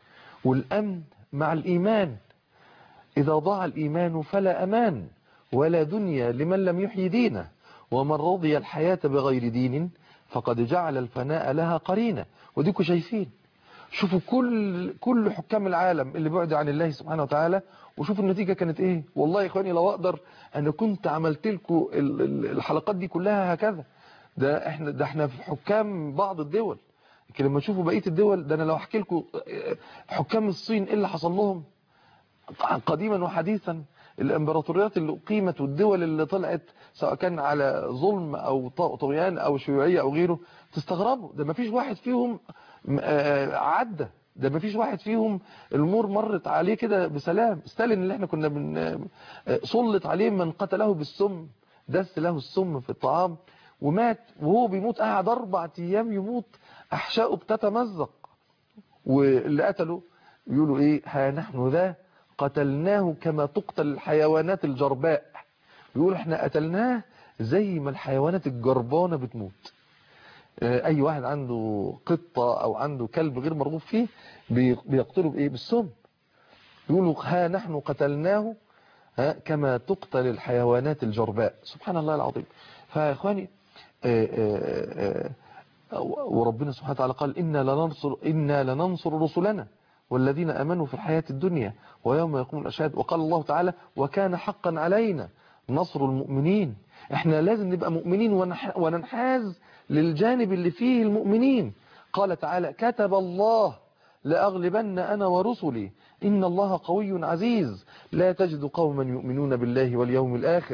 والأمن مع الإيمان إذا ضاع الإيمان فلا أمان ولا دنيا لمن لم يحيي دينه ومن رضي الحياة بغير دين فقد جعل الفناء لها قرينة وديكوا شايفين شوفوا كل كل حكام العالم اللي بعد عن الله سبحانه وتعالى وشوفوا النتيجة كانت ايه والله يا اخواني لو اقدر انا كنت عملت لكم ال- ال- الحلقات دي كلها هكذا ده احنا ده احنا في حكام بعض الدول لكن لما تشوفوا بقية الدول ده انا لو احكي لكم حكام الصين ايه اللي حصل لهم قديما وحديثا الامبراطوريات اللي اقيمت والدول اللي طلعت سواء كان على ظلم او ط- طغيان او شيوعيه او غيره تستغربوا ده ما فيش واحد فيهم م- آه، عدى ده ما فيش واحد فيهم الامور مرت عليه كده بسلام ستالين اللي احنا كنا بن آه، سلط عليه من قتله بالسم دس له السم في الطعام ومات وهو بيموت قعد اربع ايام يموت احشائه بتتمزق واللي قتله يقولوا ايه ها نحن ذا قتلناه كما تقتل الحيوانات الجرباء يقولوا احنا قتلناه زي ما الحيوانات الجربانة بتموت آه، اي واحد عنده قطة او عنده كلب غير مرغوب فيه بي- بيقتله بايه بالسم يقولوا ها نحن قتلناه ها كما تقتل الحيوانات الجرباء سبحان الله العظيم فيا اخواني آه، آه، آه، وربنا سبحانه وتعالى قال إنا لننصر, إنا لننصر رسلنا والذين أمنوا في الحياة الدنيا ويوم يقوم الأشهاد وقال الله تعالى وكان حقا علينا نصر المؤمنين احنا لازم نبقى مؤمنين ونح- وننحاز للجانب اللي فيه المؤمنين قال تعالى كتب الله لأغلبن أنا ورسلي إن الله قوي عزيز لا تجد قوما يؤمنون بالله واليوم الآخر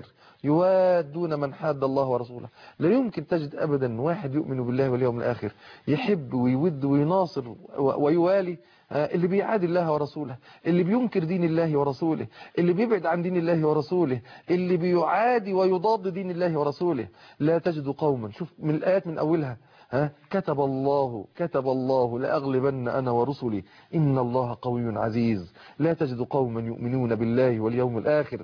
يوادون من حاد الله ورسوله لا يمكن تجد أبدا واحد يؤمن بالله واليوم الآخر يحب ويود ويناصر و- ويوالي آه، اللي بيعادي الله ورسوله اللي بينكر دين الله ورسوله اللي بيبعد عن دين الله ورسوله اللي بيعادي ويضاد دين الله ورسوله لا تجد قوما شوف من الآيات من أولها ها كتب الله كتب الله لأغلبن أنا ورسلي إن الله قوي عزيز لا تجد قوما يؤمنون بالله واليوم الآخر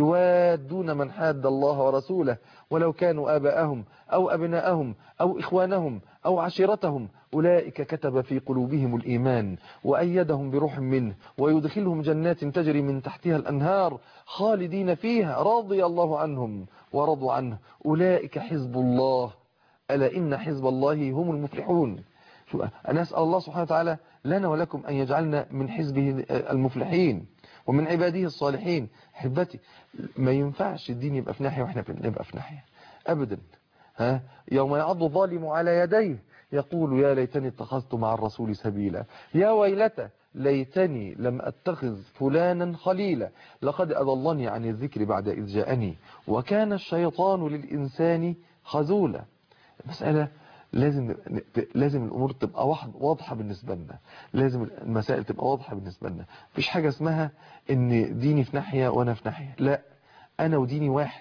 يوادون من حاد الله ورسوله ولو كانوا آباءهم أو أبناءهم أو إخوانهم أو عشيرتهم أولئك كتب في قلوبهم الإيمان وأيدهم بروح منه ويدخلهم جنات تجري من تحتها الأنهار خالدين فيها رضي الله عنهم ورضوا عنه أولئك حزب الله ألا إن حزب الله هم المفلحون شو أنا أسأل الله سبحانه وتعالى لنا ولكم أن يجعلنا من حزبه المفلحين ومن عباده الصالحين حبتي ما ينفعش الدين يبقى في ناحية وإحنا نبقى في ناحية أبدا ها يوم يعض الظالم على يديه يقول يا ليتني اتخذت مع الرسول سبيلا يا ويلتى ليتني لم أتخذ فلانا خليلا لقد أضلني عن الذكر بعد إذ جاءني وكان الشيطان للإنسان خذولا مسألة لازم لازم الأمور تبقى واحد واضحة بالنسبة لنا لازم المسائل تبقى واضحة بالنسبة لنا مفيش حاجة اسمها ان ديني في ناحية وانا في ناحية لا انا وديني واحد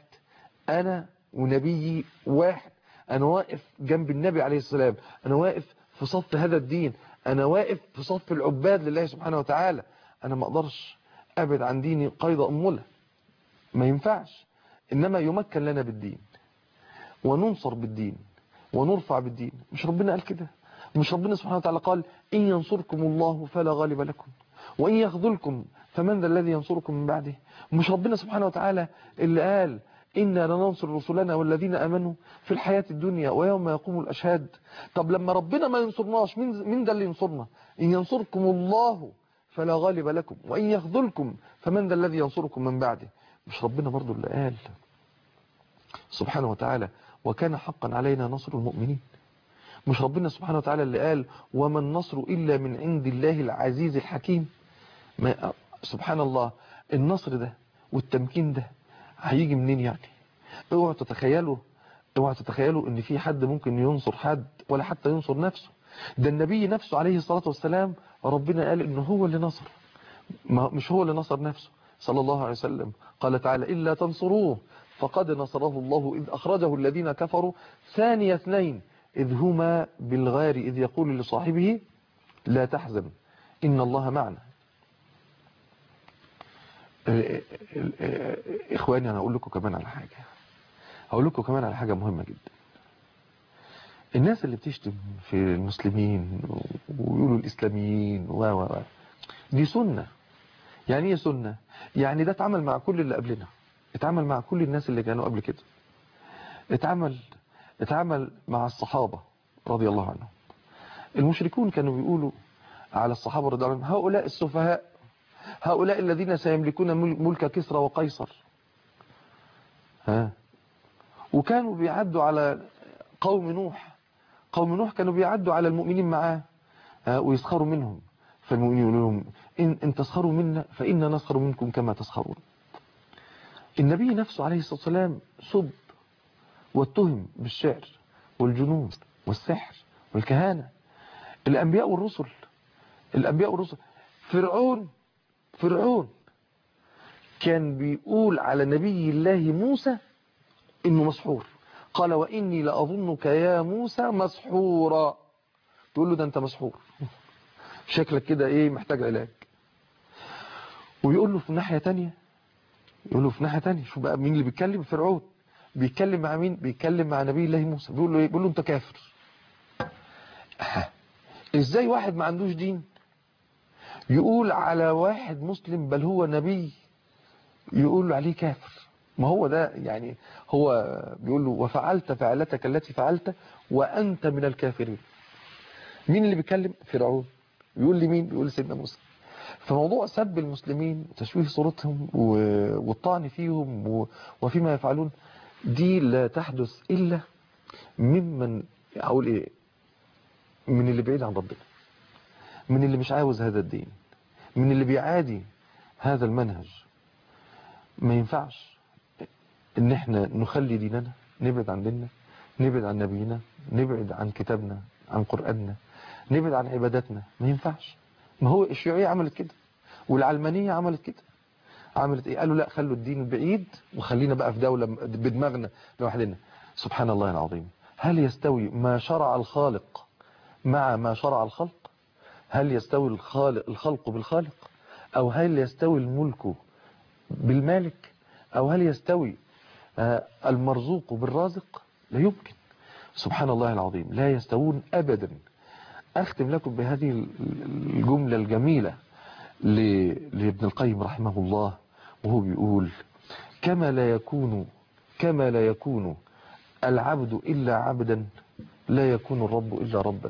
انا ونبيي واحد انا واقف جنب النبي عليه السلام انا واقف في صف هذا الدين انا واقف في صف العباد لله سبحانه وتعالى انا ما اقدرش ابعد عن ديني قيد اموله ما ينفعش انما يمكن لنا بالدين وننصر بالدين ونرفع بالدين مش ربنا قال كده مش ربنا سبحانه وتعالى قال إن ينصركم الله فلا غالب لكم وإن يخذلكم فمن ذا الذي ينصركم من بعده مش ربنا سبحانه وتعالى اللي قال إنا لننصر رسلنا والذين أمنوا في الحياة الدنيا ويوم يقوم الأشهاد طب لما ربنا ما ينصرناش مين مين ده اللي ينصرنا إن ينصركم الله فلا غالب لكم وإن يخذلكم فمن ذا الذي ينصركم من بعده مش ربنا برضو اللي قال سبحانه وتعالى وكان حقا علينا نصر المؤمنين مش ربنا سبحانه وتعالى اللي قال وما النصر إلا من عند الله العزيز الحكيم ما سبحان الله النصر ده والتمكين ده هيجي منين يعني اوعوا تتخيلوا اوعوا تتخيلوا ان في حد ممكن ينصر حد ولا حتى ينصر نفسه ده النبي نفسه عليه الصلاة والسلام ربنا قال انه هو اللي نصر ما مش هو اللي نصر نفسه صلى الله عليه وسلم قال تعالى إلا تنصروه فقد نصره الله إذ أخرجه الذين كفروا ثاني اثنين إذ هما بالغار إذ يقول لصاحبه لا تحزن إن الله معنا إخواني أنا أقول لكم كمان على حاجة هقول لكم كمان على حاجة مهمة جدا الناس اللي بتشتم في المسلمين ويقولوا الإسلاميين و و و دي سنة يعني ايه سنة يعني ده اتعمل مع كل اللي قبلنا اتعمل مع كل الناس اللي كانوا قبل كده اتعمل اتعمل مع الصحابة رضي الله عنهم المشركون كانوا بيقولوا على الصحابة رضي الله عنهم هؤلاء السفهاء هؤلاء الذين سيملكون مل- ملك كسرى وقيصر ها وكانوا بيعدوا على قوم نوح قوم نوح كانوا بيعدوا على المؤمنين معاه ها ويسخروا منهم فالمؤمنين يقولوا لهم إن, إن تسخروا منا فإنا نسخر منكم كما تسخرون النبي نفسه عليه الصلاة والسلام سب واتهم بالشعر والجنون والسحر والكهانة الأنبياء والرسل الأنبياء والرسل فرعون فرعون كان بيقول على نبي الله موسى إنه مسحور قال وإني لأظنك يا موسى مسحورا تقول له ده أنت مسحور شكلك كده إيه محتاج علاج ويقول له في ناحية تانية يقول له في ناحية تانية شوف بقى مين اللي بيتكلم فرعون بيتكلم مع مين بيتكلم مع نبي الله موسى بيقول له ايه بيقول له انت كافر أها. ازاي واحد ما عندوش دين يقول على واحد مسلم بل هو نبي يقول له عليه كافر ما هو ده يعني هو بيقول له وفعلت فعلتك التي فعلت وأنت من الكافرين مين اللي بيتكلم فرعون يقول لي مين يقول سيدنا موسى فموضوع سب المسلمين وتشويه صورتهم و- والطعن فيهم و- وفيما يفعلون دي لا تحدث إلا ممن أقول إيه من اللي بعيد عن ربنا من اللي مش عاوز هذا الدين من اللي بيعادي هذا المنهج ما ينفعش ان احنا نخلي ديننا نبعد عن ديننا نبعد عن نبينا نبعد عن كتابنا عن قرآننا نبعد عن عباداتنا ما ينفعش ما هو الشيوعية عملت كده والعلمانية عملت كده عملت ايه قالوا لا خلوا الدين بعيد وخلينا بقى في دولة بدماغنا لوحدنا سبحان الله العظيم هل يستوي ما شرع الخالق مع ما شرع الخلق هل يستوي الخالق الخلق بالخالق او هل يستوي الملك بالمالك او هل يستوي آه، المرزوق بالرازق لا يمكن سبحان الله العظيم لا يستوون ابدا اختم لكم بهذه الجملة الجميلة ل- لابن القيم رحمه الله وهو بيقول كما لا يكون كما لا يكون العبد إلا عبدا لا يكون الرب إلا ربا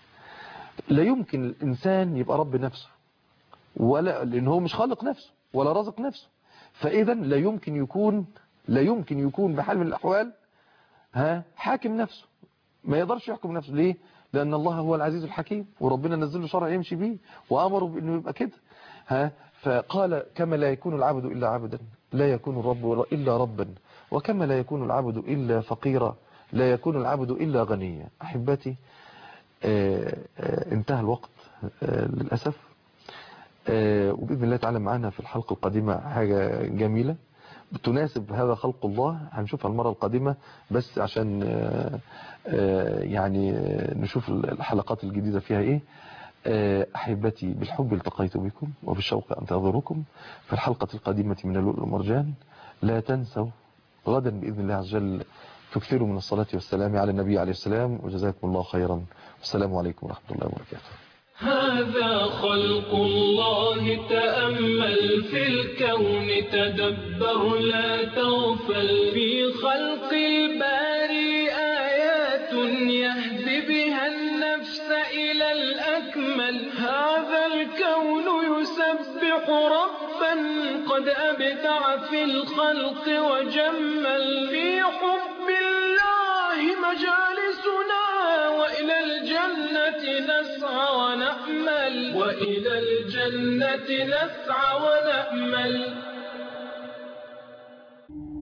لا يمكن الإنسان يبقى رب نفسه ولا لأن هو مش خالق نفسه ولا رازق نفسه فإذا لا يمكن يكون لا يمكن يكون بحال من الأحوال ها حاكم نفسه ما يقدرش يحكم نفسه ليه لأن الله هو العزيز الحكيم وربنا نزل له شرع يمشي بيه وأمره بأنه يبقى كده ها فقال كما لا يكون العبد إلا عبدا لا يكون الرب إلا ربا وكما لا يكون العبد إلا فقيرا لا يكون العبد إلا غنيا أحبتي آه، آه، انتهى الوقت آه، للأسف آه، وبإذن الله تعالى معنا في الحلقة القادمة حاجة جميلة بتناسب هذا خلق الله هنشوفها المرة القادمة بس عشان آه، آه، يعني آه، نشوف الحلقات الجديدة فيها ايه آه، أحبتي بالحب التقيت بكم وبالشوق أنتظركم في الحلقة القادمة من اللؤلؤ والمرجان لا تنسوا غدا بإذن الله عز وجل تكثروا من الصلاة والسلام على النبي عليه السلام وجزاكم الله خيرا والسلام عليكم ورحمة الله وبركاته هذا خلق الله تأمل في الكون تدبر لا تغفل في خلق الباري آيات يهدي بها النفس إلى الأكمل هذا الكون يسبح ربا قد أبدع في الخلق وجمل في حب الله مجالسنا وإلى الجنة نسعى ونأمل وإلى الجنة نسعى ونأمل